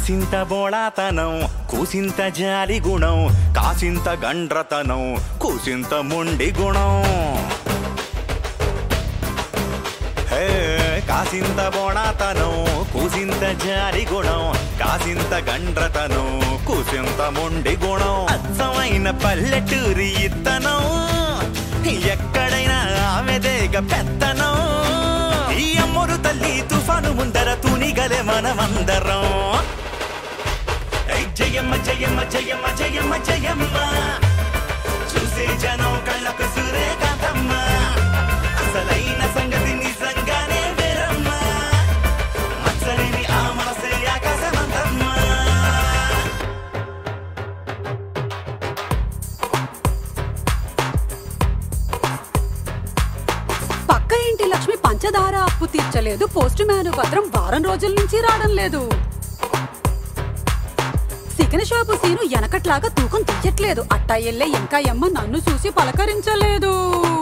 కాసింత బోళాతనం కూసింత జాలి గుణం కాసింత గండ్రతనం కూసింత మొండి గుణం హే, కాసింత బోణాతనం కూసింత జారి గుణం కాసింత గండ్రతనం కూసింత మొండి గుణం అచ్చమైన పల్లెటూరి ఇత్తనం ఎక్కడైనా ఆమెదేగ పెత్తనం ఈ అమ్మరు తల్లి తుఫాను ముందర తునిగలే మనమందరం ఐ జయమ్మ జయమ్మ జయమ్మ జయమ్మ జయమ్మ చూసే జనం కళ్ళకు సూర్యకాంతమ్మ అసలైన సంగతి నిజంగానే వేరమ్మా మచ్చలేని ఆ మనసే ఆకాశమంతమ్మా పక్క ఇంటి లక్ష్మి పంచదార అప్పు తీర్చలేదు పోస్ట్ మ్యాన్ పత్రం వారం రోజుల నుంచి రావడం లేదు సికన షాపు సీను వెనకట్లాగా తూకం తీయట్లేదు అట్టా ఎల్లే ఎంకాయమ్మ నన్ను చూసి పలకరించలేదు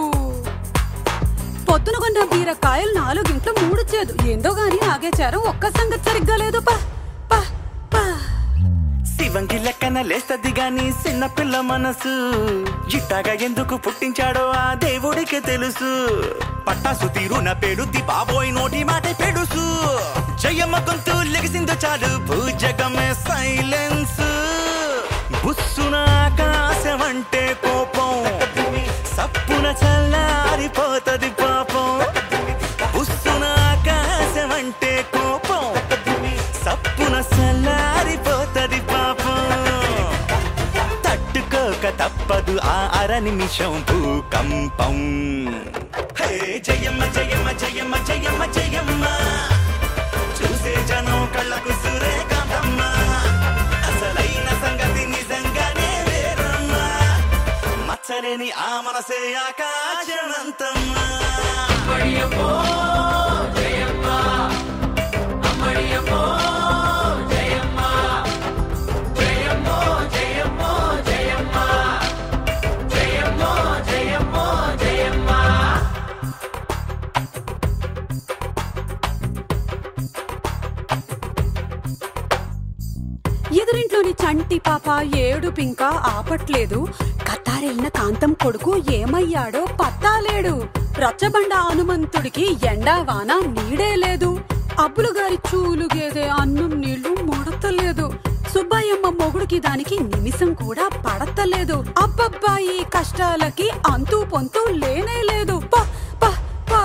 పొద్దున కొన్న బీరకాయలు నాలుగింట్లో మూడు చేదు ఏందో గాని నాగేచారం ఒక్క సంగతి సరిగ్గా లేదు పా పా పా శివంగి లెక్కన లేస్తది గాని చిన్నపిల్ల మనసు ఇట్టాగా ఎందుకు పుట్టించాడో ఆ దేవుడికి తెలుసు పట్టాసు తీరున పెడుద్ది బాబోయ్ నోటి మాట పెడుసు జయమ్మ గొంతు లెగిసిందో చాలు భూజగమే సైలెన్స్ బుస్సున ఆకాశం అంటే కోపం సప్పున చల్లారిపోతది పాపం బుస్సున ఆకాశం అంటే కోపం సప్పున చల్లారిపోతది పాపం తట్టుకోక తప్పదు ఆ అర నిమిషం భూకంపం హే జయమ్మ జయమ్మ జయమ్మ జయమ్మ జయమ్మ చూసే జనం కళ్ళకు సూర్యకాంతమ్మ అసలైన సంగతి నిజంగానే వేరమ్మా మచ్చలేని ఆ మనసే ఆకాశమంతమ్మా ఎదురింట్లోని చంటి పాప ఏడు పింక ఆపట్లేదు కత్తారెళ్ళిన కాంతం కొడుకు ఏమయ్యాడో పత్తాలేడు రచ్చబండ హనుమంతుడికి ఎండా వాన నీడే లేదు అబ్బులు గారి చూలు గేదె అన్నం నీళ్లు మొడతలేదు సుబ్బయ్యమ్మ మొగుడికి దానికి నిమిషం కూడా పడతలేదు అబ్బబ్బా ఈ కష్టాలకి అంతు పొంతు లేనే లేదు పా పా పా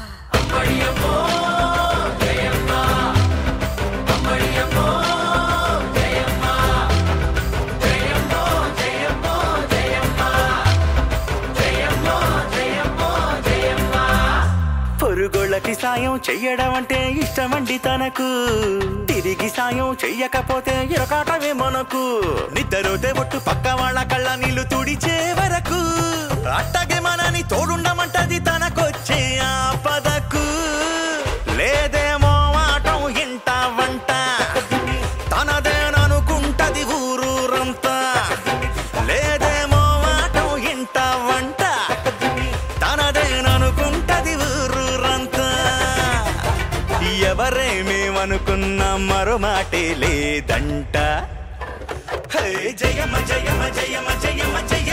పొరుగోళ్ళకి సాయం చెయ్యడం అంటే ఇష్టమండి తనకు తిరిగి సాయం చెయ్యకపోతే ఇరకాటమే మనకు నిద్రతే ఒట్టు పక్క వాళ్ళ కళ్ళ నీళ్లు తుడిచే వరకు అట్టగే మనని తోడుండమంటది తనకొచ్చే ఆపదకు లేదేమో మాటం ఇంట వంట తనదేననుకుంటది ఊరూరంతా లేదేమో మాటం ఇంట వంట తనదేననుకుంటది ఊరూరంతా ఎవరేమేమనుకున్న మరో మాటే లేదంట హే జయమ జయమ జయమ జయమ జయ